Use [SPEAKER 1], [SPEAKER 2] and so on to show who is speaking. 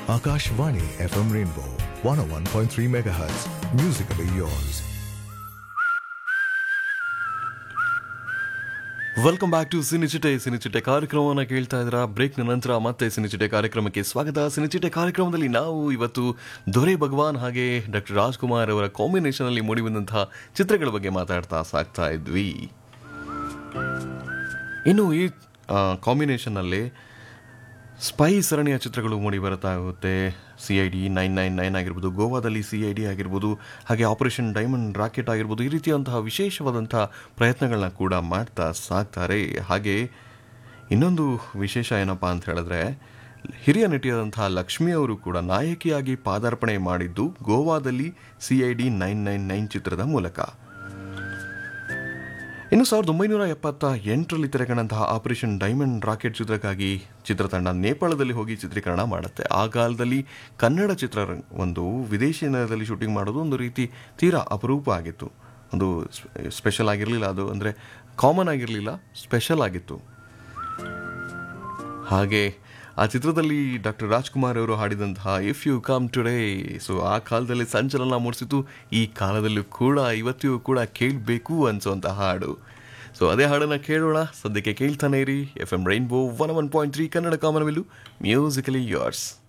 [SPEAKER 1] Akashvani FM Rainbow 101.3 MHz. Musically yours.
[SPEAKER 2] Welcome back to ಸಿನಿಚಿಟೆ ಸಿನಿಚಿಟೆ ಕಾರ್ಯಕ್ರಮವನ್ನು ಕೇಳ್ತಾ ಇದ್ದೀರಾ ಬ್ರೇಕ್ನ ನಂತರ ಮತ್ತೆ ಸಿನಿಚಿಟೆ ಕಾರ್ಯಕ್ರಮಕ್ಕೆ ಸ್ವಾಗತ ಸಿನಿಚಿಟೆ ಕಾರ್ಯಕ್ರಮದಲ್ಲಿ ನಾವು ಇವತ್ತು ದೊರೆ ಭಗವಾನ್ ಹಾಗೆ ಡಾಕ್ಟರ್ ರಾಜ್ಕುಮಾರ್ ಅವರ ಕಾಂಬಿನೇಷನ್ ಅಲ್ಲಿ ಮೂಡಿಬಂದಂತಹ ಚಿತ್ರಗಳ ಬಗ್ಗೆ ಮಾತಾಡ್ತಾ ಸಾಕ್ತಾ ಇದ್ವಿ ಇನ್ನು ಈ ಕಾಂಬಿನೇಷನ್ನಲ್ಲಿ ಸ್ಪೈ ಸರಣಿಯ ಚಿತ್ರಗಳು ಮೂಡಿ ಬರ್ತಾ ಹೋಗುತ್ತೆ C I D nine nine nine ಆಗಿರ್ಬೋದು ಗೋವಾದಲ್ಲಿ ಸಿ ಐ ಡಿ ಆಗಿರ್ಬೋದು ಹಾಗೆ ಆಪರೇಷನ್ ಡೈಮಂಡ್ ರಾಕೆಟ್ ಆಗಿರ್ಬೋದು ಈ ರೀತಿಯಂತಹ ವಿಶೇಷವಾದಂತಹ ಪ್ರಯತ್ನಗಳನ್ನ ಕೂಡ ಮಾಡ್ತಾ ಸಾಕ್ತಾರೆ ಹಾಗೆ ಇನ್ನೊಂದು ವಿಶೇಷ ಏನಪ್ಪ ಅಂತ ಹೇಳಿದ್ರೆ ಹಿರಿಯ ನಟಿಯಾದಂತಹ ಲಕ್ಷ್ಮಿ ಅವರು ಕೂಡ ನಾಯಕಿಯಾಗಿ ಪಾದಾರ್ಪಣೆ ಮಾಡಿದ್ದು ಗೋವಾದಲ್ಲಿ C I D nine nine nine ಚಿತ್ರದ ಮೂಲಕ ಇನ್ನು ಸಾವಿರದ ಒಂಬೈನೂರ ಎಪ್ಪತ್ತ ಎಂಟರಲ್ಲಿ ತೆರೆಕಂಡಂತಹ ಆಪರೇಷನ್ ಡೈಮಂಡ್ ರಾಕೆಟ್ ಚಿತ್ರಕ್ಕಾಗಿ ಚಿತ್ರತಂಡ ನೇಪಾಳದಲ್ಲಿ ಹೋಗಿ ಚಿತ್ರೀಕರಣ ಮಾಡುತ್ತೆ ಆ ಕಾಲದಲ್ಲಿ ಕನ್ನಡ ಚಿತ್ರ ಒಂದು ವಿದೇಶಿ ನೆಲದಲ್ಲಿ ಶೂಟಿಂಗ್ ಮಾಡೋದು ಒಂದು ರೀತಿ ತೀರಾ ಅಪರೂಪ ಆಗಿತ್ತು ಒಂದು ಸ್ಪೆಷಲ್ ಆಗಿರಲಿಲ್ಲ ಅದು ಅಂದರೆ ಕಾಮನ್ ಆಗಿರಲಿಲ್ಲ ಸ್ಪೆಷಲ್ ಆಗಿತ್ತು ಹಾಗೆ ಆ ಚಿತ್ರದಲ್ಲಿ ಡಾಕ್ಟರ್ ರಾಜ್ಕುಮಾರ್ ಅವರು ಹಾಡಿದಂತಹ if you come today so ಆ ಕಾಲದಲ್ಲಿ ಸಂಚಲನ ಮೂಡಿಸಿತು ಈ ಕಾಲದಲ್ಲೂ ಕೂಡ ಇವತ್ತಿಗೂ ಕೂಡ ಕೇಳಬೇಕು ಅನ್ಸುವಂತಹ ಹಾಡು ಸೊ ಅದೇ ಹಾಡನ್ನು ಕೇಳೋಣ ಸದ್ಯಕ್ಕೆ ಕೇಳ್ತಾನೆ ಇರಿ F M rainbow one one point three Kannada ಕಾಮನವೆಲ್ಲು ಮ್ಯೂಸಿಕಲಿ ಯೋರ್ಸ್